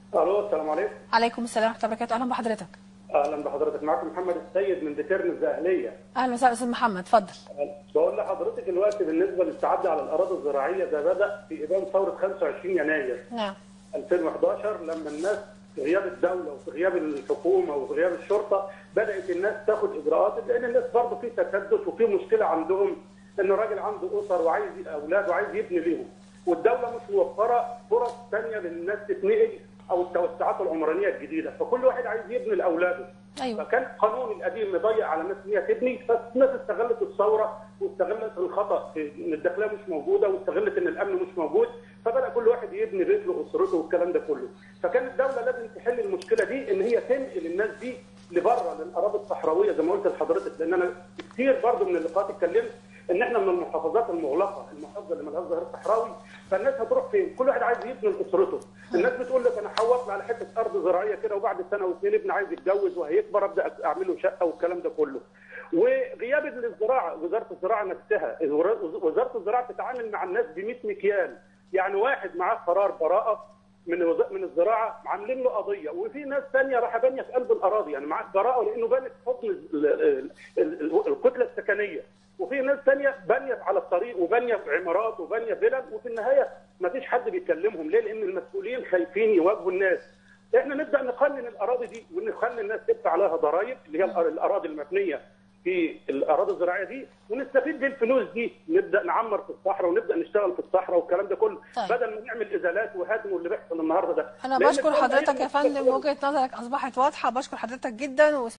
الو السلام عليكم عليكم السلام ورحمه الله وبركاته اهلا بحضرتك اهلا بحضرتك معكم محمد السيد من دكرن الزاهليه اهلا وسهلا استاذ محمد اتفضل بقول لحضرتك دلوقتي بالنسبه للتعدي على الاراضي الزراعيه ده بدا في ابان ثوره 25 يناير نعم 2011 لما الناس في غياب الدوله وفي غياب الحكومه وفي غياب الشرطه بدات الناس تاخد اجراءات لان الناس برضه في تكدس وفي مشكله عندهم ان الراجل عنده اسر وعايز اولاد وعايز يبني ليهم والدوله مش موفره فرص ثانيه للناس تتنقل او التوسعات العمرانيه الجديده فكل واحد عايز يبني لاولاده ايوه فكان القانون القديم مضيق على الناس ان هي تبني فالناس استغلت الثوره واستغلت الخطا في ان الداخليه مش موجوده واستغلت ان الامن مش موجود فبدا كل واحد يبني بيت لاسرته والكلام ده كله فكانت الدوله لازم تحل المشكله دي ان هي تنقل الناس دي لبره للاراضي الصحراويه زي ما قلت لحضرتك لان انا كتير برضو من اللقاءات اتكلمت ان احنا من المحافظات المغلقه المحافظه اللي مالهاش ظهير صحراوي فالناس هتروح فين؟ كل واحد عايز يبني لاسرته، الناس بتقول لك انا حوطت على حته ارض زراعيه كده وبعد سنه واثنين ابني عايز يتجوز وهيكبر ابدا اعمل له شقه والكلام ده كله. وغياب الزراعه وزاره الزراعه نفسها وزاره الزراعه بتتعامل مع الناس ب 100 مكيال، يعني واحد معاه قرار براءه من وز- من الزراعه عاملين له قضيه وفي ناس ثانيه راح بانيه في قلب الاراضي يعني معاه براءه لانه بانت حكم ال- ال- ال- الكتله السكنيه وفي ناس ثانيه بانيه على الطريق وبانيه في عمارات وبانيه فيلل وفي النهايه ما فيش حد بيكلمهم ليه؟ لان المسؤولين خايفين يواجهوا الناس. احنا نبدا نقنن الاراضي دي ونخلي الناس تدفع عليها ضرائب اللي هي الأر- الاراضي المبنيه في الاراضي الزراعيه دي ونستفيد بالفلوس دي نبدا نعمر في الصحراء ونبدا نشتغل في الصحراء والكلام ده كله طيب. بدل ما نعمل ازالات وهدم واللي بيحصل النهارده ده انا لأن بشكر الدولة هي حضرتك يا اللي فندم وجهه نظرك اصبحت واضحه بشكر حضرتك جدا